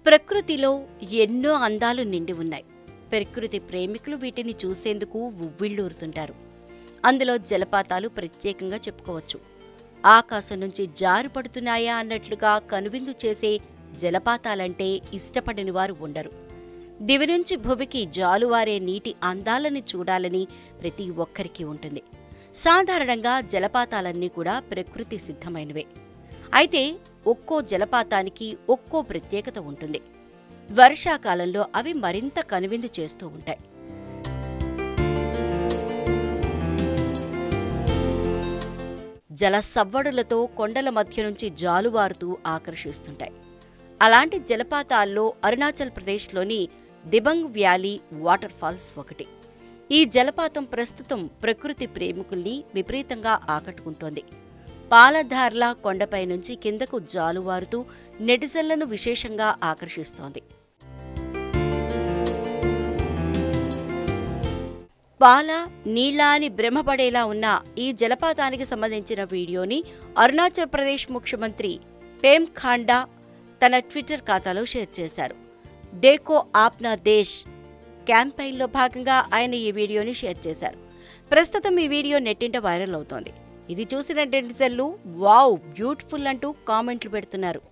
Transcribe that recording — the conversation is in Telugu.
ప్రకృతిలో ఎన్నో అందాలు నిండి ఉన్నాయి ప్రకృతి ప్రేమికులు వీటిని చూసేందుకు ఉవ్విళ్ళూరుతుంటారు అందులో జలపాతాలు ప్రత్యేకంగా చెప్పుకోవచ్చు ఆకాశం నుంచి జారుపడుతున్నాయా అన్నట్లుగా కనువిందు చేసే జలపాతాలంటే ఇష్టపడని వారు ఉండరు దివి నుంచి భువికి జాలువారే నీటి అందాలని చూడాలని ప్రతి ఒక్కరికి ఉంటుంది సాధారణంగా జలపాతాలన్నీ కూడా ప్రకృతి సిద్ధమైనవే అయితే ఒక్కో జలపాతానికి ఒక్కో ప్రత్యేకత ఉంటుంది వర్షాకాలంలో అవి మరింత కనువిందు చేస్తూ ఉంటాయి జల సవ్వడులతో కొండల మధ్య నుంచి జాలువారుతూ ఆకర్షిస్తుంటాయి అలాంటి జలపాతాల్లో అరుణాచల్ ప్రదేశ్లోని దిబంగ్ వ్యాలీ వాటర్ ఫాల్స్ ఒకటి ఈ జలపాతం ప్రస్తుతం ప్రకృతి ప్రేమికుల్ని విపరీతంగా ఆకట్టుకుంటోంది పాలధార్లా కొండపై నుంచి కిందకు జాలువారుతూ నెటిజన్లను విశేషంగా ఆకర్షిస్తోంది పాల నీళ్ళ అని భ్రమపడేలా ఉన్న ఈ జలపాతానికి సంబంధించిన వీడియోని అరుణాచల్ ప్రదేశ్ ముఖ్యమంత్రి పేమ్ ఖాండా తన ట్విట్టర్ ఖాతాలో షేర్ చేశారు దేకో ఆప్నా దేశ్ క్యాంపెయిన్లో భాగంగా ఆయన ఈ వీడియోని షేర్ చేశారు ప్రస్తుతం ఈ వీడియో నెట్టింట వైరల్ అవుతోంది ఇది చూసిన నెటిజన్లు వావ్ బ్యూటిఫుల్ అంటూ కామెంట్లు పెడుతున్నారు